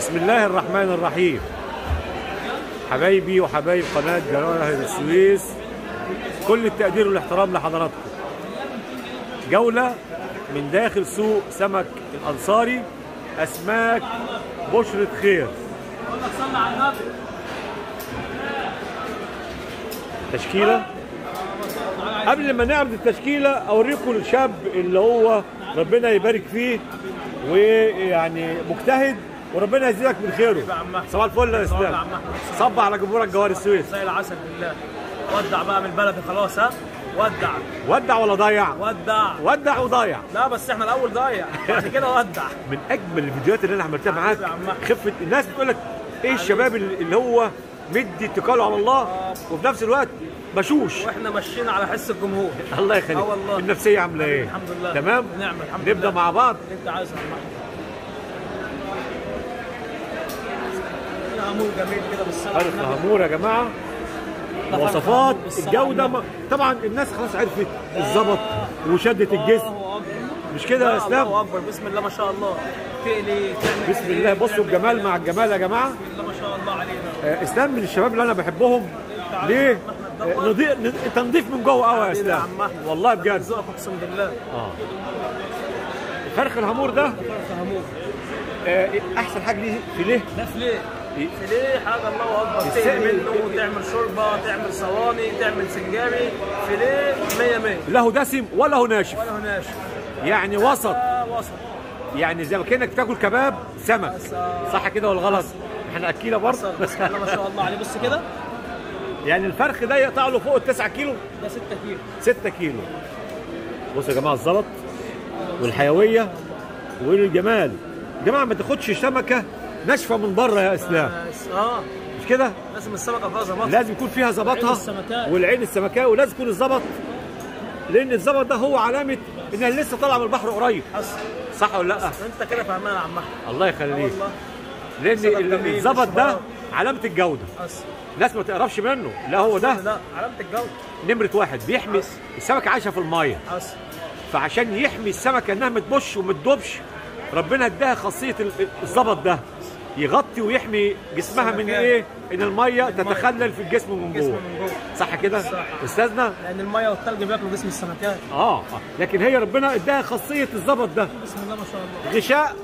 بسم الله الرحمن الرحيم حبايبي وحبايب قناة جواهر السويس كل التقدير والاحترام لحضراتكم جولة من داخل سوق سمك الأنصاري أسماك بشرة خير تشكيلة قبل ما نعرض التشكيلة أوريكم الشاب اللي هو ربنا يبارك فيه ويعني مجتهد وربنا يزيدك من خيره صباح الفل يا اسلام صب على جمهورك جوهر السويس زي العسل بالله ودع بقى من البلد خلاص ها ودع ودع ولا ضيع ودع ودع وضيع لا بس احنا الاول ضايع بعد كده ودع من اجمل الفيديوهات اللي انا عملتها معاك يا عم أحمد. خفه الناس بتقول لك ايه الشباب اللي اللي هو مدي اتكاله على الله وفي نفس الوقت بشوش واحنا ماشيين على حس الجمهور الله يخليك آه والله. النفسيه عامله ايه الحمد لله تمام نعم الحمد نبدا لله مع بعض اللي انت عايزه يا عم احمد امور جميل كده بالصلاه على فرخ النبي. هامور يا جماعه ده فرخ مواصفات هامور بالصلاة على الجوده النبي. ما... طبعا الناس خلاص عرفت الظبط وشدت الجسم الله اكبر مش كده يا لا، اسلام الله اكبر بسم الله ما شاء الله تقلي تعمل بسم الله بصوا الجمال مع الجمال يا جماعه بسم الله ما شاء الله علينا آه، اسلام من الشباب اللي انا بحبهم ليه؟ آه، نضيف تنظيف من جوه قوي يا حبيبي يا اسلام عم احمد والله ده بجد رزقك اقسم بالله اه فرخ الهامور ده فرخ هموت آه، احسن حاجه ليه فيليه ده فليه فليه حاجه الله اكبر السائل- تقلي منه تعمل شوربه تعمل صواني تعمل سنجاري فليه 100 100 له دسم ولا هو ناشف ولا هناش يعني وسط آه وسط يعني زي ما كانك بتاكل كباب سمك بس، آه. صح كده ولا غلط احنا اكيله برضه وسط بسم الله ما شاء الله عليه بص كده يعني الفرخ ده يقطع له فوق ال 9 كيلو ده 6 كيلو 6 كيلو بصوا يا جماعه الزلط والحيويه والجمال يا جماعه ما تاخدش سمكه ناشفه من بره يا اسلام بس اه مش كده لازم السمكه فيها زبط لازم يكون فيها والعين ظبطها السمكاوي. والعين السمكاوي ولازم يكون الظبط لان الظبط ده هو علامه انها لسه طالعه من البحر قريب حصل صح ولا لا انت كده فهمان يا عم احمد الله آه يخليك والله لان صدق ال- جميل، الظبط ده الشباب. علامه الجوده حصل الناس ما تقربش منه لا هو ده لا علامه الجو نمره واحد بيحمي السمكه عايشه في المايه حصل فعشان يحمي السمكه انها ما تبش وما تدوبش ربنا اداها خاصيه ال- الظبط ده يغطي ويحمي جسمها من السمكة. ايه؟ ان الميه تتخلل في الجسم من الجسم جوه من جوه صح كده؟ صح. استاذنا؟ لان الميه والثلج بياكلوا جسم السمكات اه آه. لكن هي ربنا اداها خاصيه الظبط ده بسم الله ما شاء الله غشاء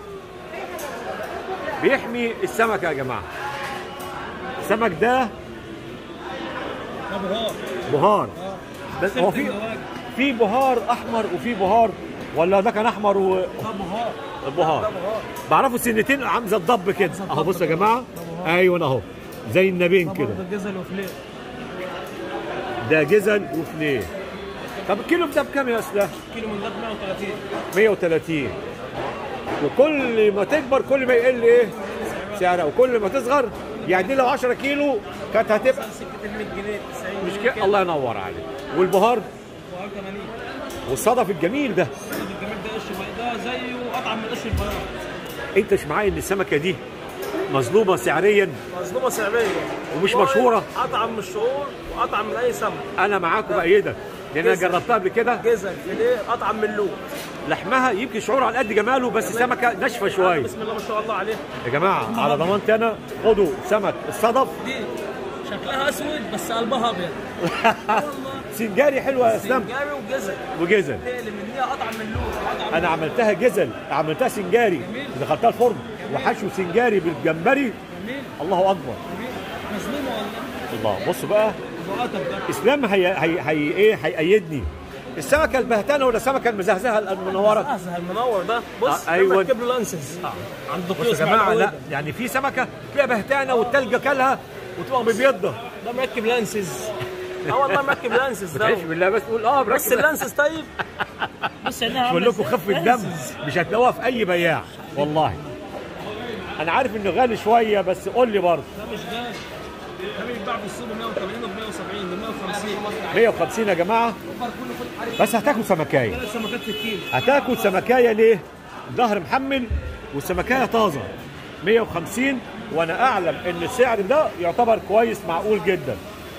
بيحمي السمكه يا جماعه السمك ده ده بهار بهار اه بس هو في في بهار احمر وفي بهار ولا ده كان احمر و... ده بهار ده بهار بهار بعرفه سنتين عامل زي الضب كده زي اهو الضب بصوا يا كده. جماعه ده بهار. ايوه اهو زي النبين ده كده برضه جزل وفليه ده جزل وفليه طب الكيلو ده بكام يا اسلام؟ كيلو من ده ب 130 130 وكل ما تكبر كل ما يقل ايه؟ سعرها وكل ما تصغر يعني دي لو 10 كيلو كانت هتبقى سكه ال 100 جنيه 90 مش جنيه كده الله ينور عليك والبهار بهار 80 والصدف الجميل ده الجميل ده قش بيضاء زيه اطعم من قش البياض انت مش معايا ان السمكه دي مظلومه سعريا مظلومه سعريه ومش مشهورة؟ اطعم من الشهور واطعم من اي سمك انا معاك وبأيدك لان انا جزل. جربتها قبل كده جزل فيليه اطعم من اللوت لحمها يمكن شعور على قد جماله بس سمكه ناشفه شويه بسم الله ما شاء الله عليه يا جماعه على ضمانتي انا خدوا سمك الصدف دي شكلها اسود بس قلبها ابيض والله سنجاري حلوه يا اسلام سنجاري وجزل وجزل تقلي من هي اطعم من اللوت اطعم انا عملتها جزل عملتها سنجاري دخلتها الفرن وحشو سنجاري بالجمبري جميل الله اكبر جميل مظلومه والله الله بص بقى مؤاتة بجد اسلام هي هي هي ايه هيأيدني السمكه البهتانه ولا السمكه المزهزهه المنوره اسهل المنور ده بص آه، أيوة. ركب له لانسز عند بص دكتور يا جماعه لا يعني في سمكه تلاقيها بهتانه والتلج كلها وتبقى مبيضه ده مركب لانسز اه والله مركب لانسز ده تعيش بالله بس تقول اه بس بركب اللانسز طيب بص عينها بقول لكم خف الدم مش هتلاقوها في اي بياع والله انا عارف انه غالي شويه بس قول لي برضه ده مش غالي ده بيتباع في السوق ب 180 وب 170 ب 150 150 يا جماعه بس هتاكل سمكايه ثلاث سمكات في الكيلو هتاكل سمكايه ليه؟ ظهر محمل والسمكايه طازه 150 وانا اعلم ان السعر ده يعتبر كويس معقول جدا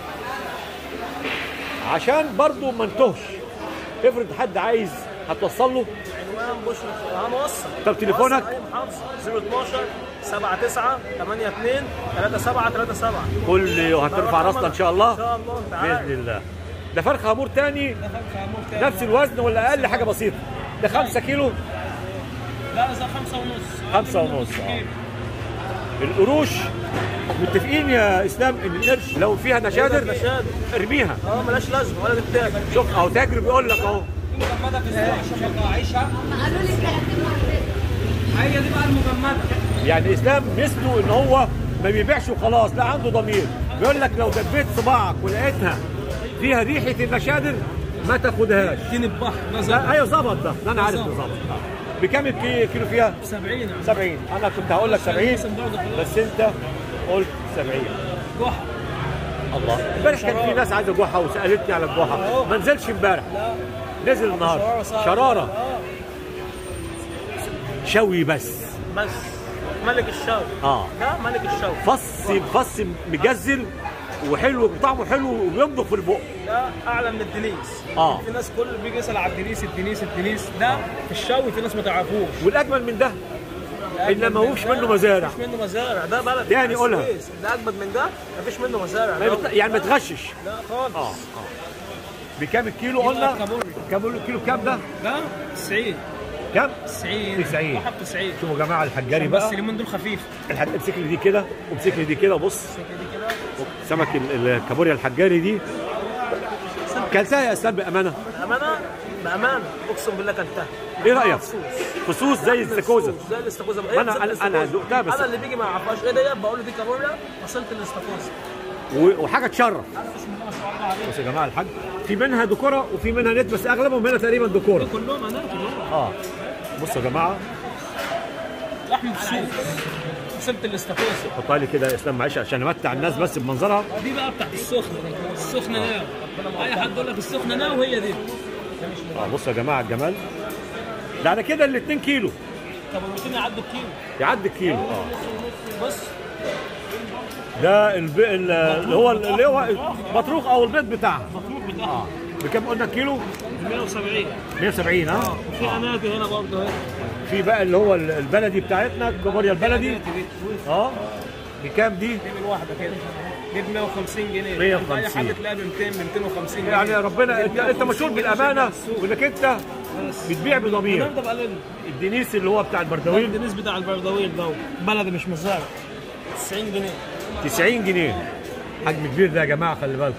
عشان برضو ما انتهش افرض حد عايز هتوصل له عنوان بشرى هنوصل طب تليفونك؟ وصل اي محافظه 012 7 9 8 2 3 7 3 7 كل هترفع راسنا ان شاء الله ان شاء الله تعالى باذن الله ده فرخ هامور تاني ده فرق عمود تاني. نفس الوزن ولا اقل حاجه بسيطه ده 5 كيلو لا ده 5 ونص خمسة ونص، آه. القروش متفقين يا اسلام ان القرش لو فيها نشادر نشادر. ارميها اه ملاش لازمه ولا تتاكل شوف اهو تاجر بيقول لك اهو مجمده في السوق عشان ما اعيشها قالوا لي 30 مرة هي دي بقى المجمده يعني اسلام مثله ان هو ما بيبيعش وخلاص لا عنده ضمير بيقول لك لو دبيت صباعك ولقيتها فيها ريحه النشادر ما تاخدهاش اديني البحر لا نظر ايوه ظبط ده ده انا عارف ظبط. بالظبط بكام الكي- كيلو فيها 70 70 انا كنت هقول لك 70 بس انت قلت 70 جحا الله امبارح كان في ناس عايزه جحا وسالتني على الجحا ما نزلش امبارح لا نزل النهارده شرارة صعبة. شراره اه شوي بس بس ملك الشوي اه لا ملك الشوي فص فص مجزل وحلو وطعمه حلو وبيمضغ في البق ده اعلى من الدنيس آه. في ناس كل بيجي يسال على الدنيس الدنيس الدنيس ده في الشوي في ناس ما تعرفوش والاجمل من ده ان ما هوش منه مزارع مفيش منه مزارع ده بلد تاني بتاع قولها. السويس. ده اجمد من ده مفيش منه مزارع ما ده بت- يعني ما تغشش لا خالص اه اه بكام الكيلو قلنا كابوري. كام الكيلو كام ده ده 90 كام 90 90. واحد 90 شوفوا يا جماعه الحجاري بس بقى اليومين دول خفيف الحاج امسك لي دي كده وامسك لي دي كده بص دي كده سمك ال- الكابوريا الحجاري دي كلتها يا اسلام بامانه بامانه بامانه اقسم بالله كلتها ايه رايك مخصوص. فصوص زي الاستاكوزا زي الاستاكوزا ما أنا- أنا- أنا دقتها بس- انا اللي بيجي ما يعرفهاش ايه ديت بقول له دي كابوريا وصلت الاستاكوزا و- وحاجه تشرف بسم الله ما شاء الله عليك بصوا يا جماعه الحاج في منها ديكوره وفي منها نت بس اغلبهم منها تقريبا ديكوره كلهم انا كلهم اه بصوا يا جماعه لحم بسوق وصلت الاستاكوزا حطها لي كده يا اسلام معلش عشان امتع الناس بس بمنظرها دي بقى بتاعت السخنه دي السخنه ناو اي حد يقول لك السخنه ناو هي دي اه بصوا يا جماعه الجمال ده على كده ال 2 كيلو طب ال يعدوا الكيلو يعدي الكيلو اه بص ده الب... ال- اللي هو اللي هو بطروخ او البيض بتاعها مطلوب اه بتاعها بكام قلنا كيلو 170 170 ها وفي اماكن هنا برضه اهي في بقى اللي هو ال- البلدي بتاعتنا الكابوريا البلدي اه بكام دي دي بالواحده كده دي ب 150 جنيه 150. اي حد تلاقيها ب 200 250 جنيه يعني ربنا انت انت 150 مشهور جنيه بالامانه في السوق. وانك انت بتبيع بضمير النهارده بقى لنا الدنيس اللي هو بتاع البردويل الدنيس بتاع البردويل ده بلدي مش مزارع 90 جنيه 90 جنيه حجم كبير ده يا جماعه خلي بالكم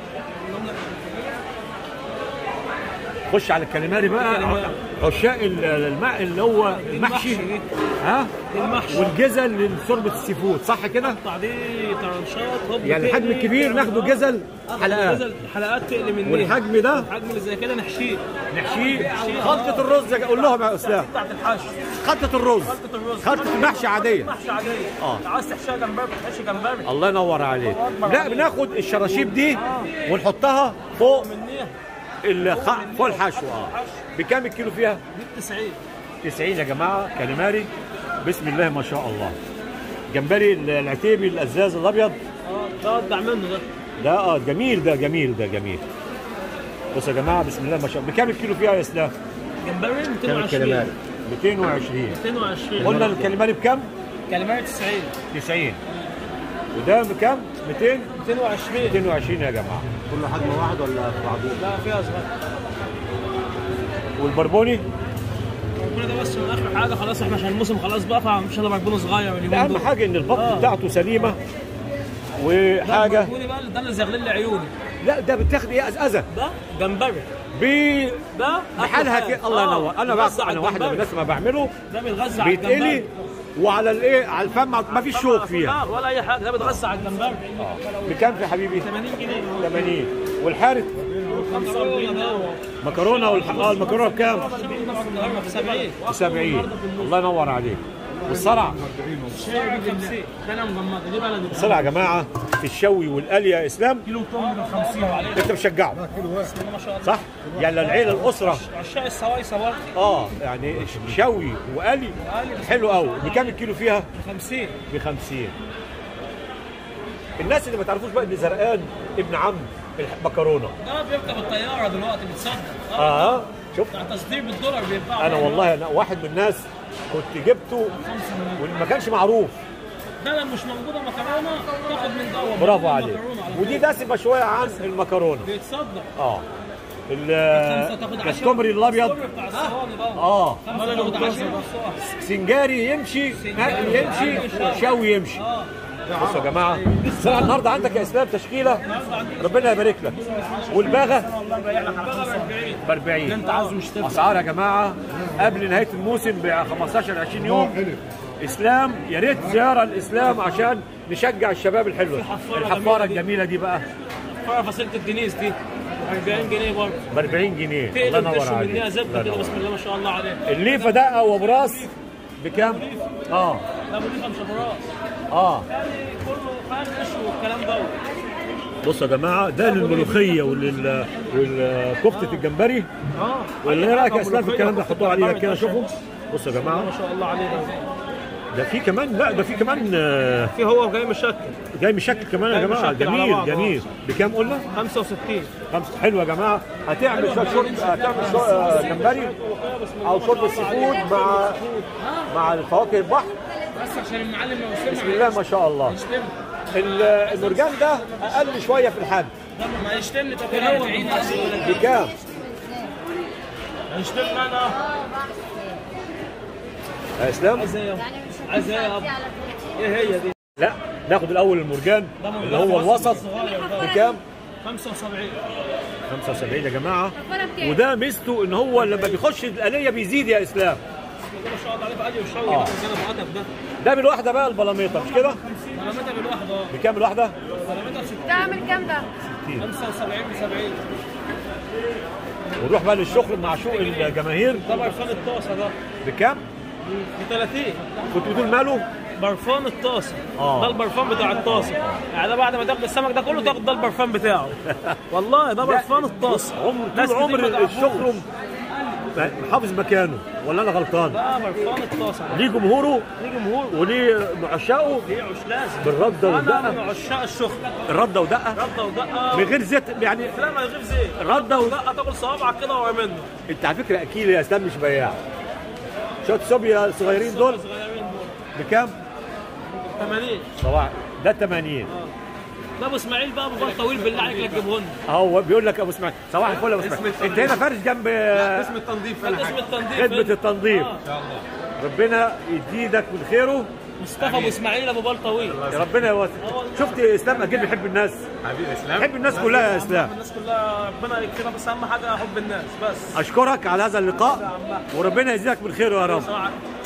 خش على الكاليماري بقى الكاليماري. عشاق ال- الماء اللي هو المحشي دي. ها المحشي والجزل لشوربه السي فود صح كده؟ قطع دي طرنشات هوب يعني الحجم تقلي، الكبير ناخده جزل حلقات نزل حلقات تقلي مني والحجم ده الحجم اللي زي كده نحشيه نحشيه خلطه الرز يا- قول لهم يا اسلام بتاعت الحشو خلطه الرز خلطة الرز خلطه المحشي عاديه محشي عادية آه. عايز تحشيها جمبري تحشي جمبري الله ينور عليك لا بناخد الشراشيب دي ونحطها فوق منيها الخ... فوق الحشو اه بكام الكيلو فيها؟ دي 90 90 يا جماعه كاليماري بسم الله ما شاء الله جمبري العتيبي الازاز الابيض اه ده ودع منه ده ده اه جميل ده جميل ده جميل بصوا يا جماعه بسم الله ما شاء الله بكام الكيلو فيها يا اسلام؟ جمبري كام 220 الكاليماري؟ 220 220 قلنا الكاليماري بكام؟ كلمات 90 90 وده بكام؟ 200 220 220 يا جماعه كله حجم واحد ولا في بعضهم؟ لا فيها صغير والبربوني كل ده بس من اخر حاجه خلاص احنا عشان الموسم خلاص بقى فمش هنبقى بربون صغير اليومين اهم دول حاجه ان البط آه. بتاعته سليمه وحاجه البربوني بقى ده اللي زغلل لي عيوني لا ده بتاخد ايه ازازه ده جمبري ب ده بحالها أكل كده الله آه، ينور انا بيتغذى بقى على انا واحده من الجمبري. الناس ما بعمله ده بيتغذى على بيتقلي الجمبري وعلى الايه على الفم ما فيش شوك فيها لا ولا اي حاجه ده بيتغذى على الجمبري بكام في حبيبي 80 جنيه 80 والحارث 45 ده مكرونه والح... اه المكرونه بكام في 70 ب 70 الله ينور عليك والصرع شاي ب 50 ده انا مغمضه دي بلدي الصرع يا جماعه في الشوي والقلي يا اسلام كيلو توم ب 50 وعليه انت بتشجعه ما شاء الله صح يعني العيله الاسره عشاق السوايسه برضه اه يعني شوي وقلي حلو قوي بكام الكيلو فيها 50 ب 50 الناس اللي ما تعرفوش بقى ان زرقان ابن عم المكرونه ده بيركب الطياره دلوقتي بتصدق اه شوف بتاع تصدير بالدولار بيتباع انا والله انا واحد من الناس كنت جبته وما كانش معروف ده لو مش موجوده مكرونه تاخد من ده برافو موجودة عليك مكرونة على ودي طول. دسمه شويه عن المكرونه بيتصدر اه خمسة تاخد عشرة. الكسكمري الابيض الكسكمري بتاع الصواني بقى اه خمسة تاخد عشرة. سنجاري يمشي مقلي يمشي شوي يمشي بصوا يا جماعه سرعه النهارده عندك يا اسلام تشكيله ربنا يبارك لك والباغه ب 40 انت عاوز مش تفرق اسعار يا جماعه قبل نهايه الموسم ب 15 20 يوم اسلام يا ريت زياره الاسلام عشان نشجع الشباب الحلوه الحفارة الحفاره الجميلة الجميله دي بقى فرع فصيلة الدنيس دي 40 جنيه برضه ب 40 جنيه في الله اللي ينور بتشرب عليك منها زبده الله كده ينور. بسم الله ما شاء الله عليه الليفه ده او ابو راس بكام؟ اه لا ابو دي خمسة براس اه يعني كله فرش والكلام ده بصوا يا جماعه ده للملوخيه ولل والكفته الجمبري اه ولا ايه رايك يا اسلام في ملوخية الكلام ده وكفتة حطوه عليه جمبري كده ده شوفوا بصوا يا جماعه ما شاء الله عليه ده ده في كمان لا ده في كمان آه، في هو جاي مشكل جاي مشكل كمان يا جاي جماعه مشكل على جميل بعض، آه. جميل بكام قلنا؟ 65 خمسة حلو يا جماعه هتعمل شويه شرب هتعمل شو- آه، جمبري او شوربه السي فود مع مع الفواكه البحر بس عشان المعلم لو بسم الله ما شاء الله يشتم ال- المرجان ده اقل شويه في الحجم ما يشتمني طب هو بكام؟ هيشتمني انا يا اسلام؟ عايز ايه يعني مش عايز ايه يا ابو ايه هي دي لا ناخد الاول المرجان اللي هو الوسط بكام؟ 75 75 يا جماعه الكفارة بكام؟ وده ميزته ان هو لما بيخش الآلية بيزيد يا اسلام ما شاء الله عليه بقى لي وشوي آه. ده كان مؤدب ده ده بالواحده بقى البلاميطه مش كده؟ سلامتها بالواحد اه بكام الواحده؟ سلامتها 60 ده عامل كام ده؟ 75 ب 70 ونروح بقى للشغل مع شوق الجماهير ده برفان الطاسه ده بكام؟ ب 30 كنت بتقول ماله؟ برفان الطاسه آه. ده البرفان بتاع الطاسه يعني ده بعد ما تاخد السمك ده كله تاخد ده البرفان بتاعه والله ده برفان الطاسه عمر ناس طول كتير ما عمر تعرفوش. الشغل حافظ مكانه ولا انا غلطان؟ ده برفان الطاسه ليه جمهوره ليه جمهور وليه عشاقه ليه عش لازم بالردة انا والدقة من عشاق الشغل الردة ودقة رده ودقه من غير زيت يعني لا ما يغيب زيت ردة و... ودقه تاكل صوابعك كده ورا منه انت على فكرة اكيل يا اسلام مش بياع شوية صوبيا الصغيرين دول صغيرين دول بكام؟ 80 صباح ده 80 ده ابو اسماعيل بقى ابو بال طويل بالله عليك لا تجيبه لنا هو بيقول لك ابو اسماعيل صباح الفل يا ابو اسماعيل انت هنا فارس جنب اسم التنظيف ده اسم التنظيف خدمة التنظيف آه. ربنا يزيدك من خيره مصطفى ابو اسماعيل ابو بال طويل يا ربنا يواسع شفت اسلام اكيد بيحب الناس حبيبي اسلام بيحب الناس كلها يا اسلام الناس كلها ربنا يكرمها بس اهم حاجه حب الناس بس اشكرك على هذا اللقاء وربنا يجزاك من خيره يا رب صراحة.